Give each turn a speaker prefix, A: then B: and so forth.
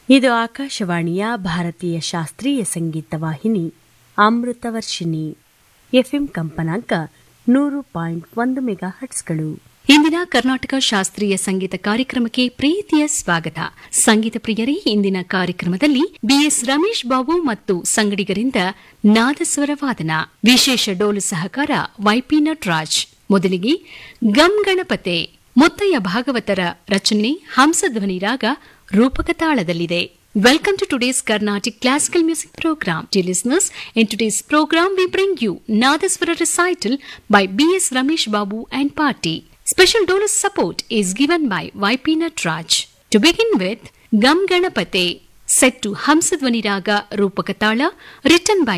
A: ಇದು ಆಕಾಶವಾಣಿಯ ಭಾರತೀಯ ಶಾಸ್ತ್ರೀಯ ಸಂಗೀತ ವಾಹಿನಿ ಅಮೃತವರ್ಷಿಣಿ ಎಫ್ಎಂ ಕಂಪನಾಂಕ ನೂರು ಪಾಯಿಂಟ್ ಒಂದು ಮೆಗಾ ಹಟ್ಸ್ಗಳು
B: ಇಂದಿನ ಕರ್ನಾಟಕ ಶಾಸ್ತ್ರೀಯ ಸಂಗೀತ ಕಾರ್ಯಕ್ರಮಕ್ಕೆ ಪ್ರೀತಿಯ ಸ್ವಾಗತ ಸಂಗೀತ ಪ್ರಿಯರೇ ಇಂದಿನ ಕಾರ್ಯಕ್ರಮದಲ್ಲಿ ಬಿಎಸ್ ರಮೇಶ್ ಬಾಬು ಮತ್ತು ಸಂಗಡಿಗರಿಂದ ನಾದಸ್ವರ ವಾದನ ವಿಶೇಷ ಡೋಲು ಸಹಕಾರ ವೈಪಿ ನಟರಾಜ್ ಮೊದಲಿಗೆ ಗಂ ಗಣಪತೆ ಮುತ್ತಯ್ಯ ಭಾಗವತರ ರಚನೆ ಹಂಸಧ್ವನಿ ರಾಗ ರೂಪಕ ತಾಳದಲ್ಲಿದೆ Welcome to today's Carnatic Classical Music Program. Dear listeners, in today's program we bring you Nadaswara recital by B.S. Ramesh Babu and Party. Special donor support is given by YP Natraj. To begin with, Gam Ganapate, set to Hamsadvani Raga Rupakatala, written by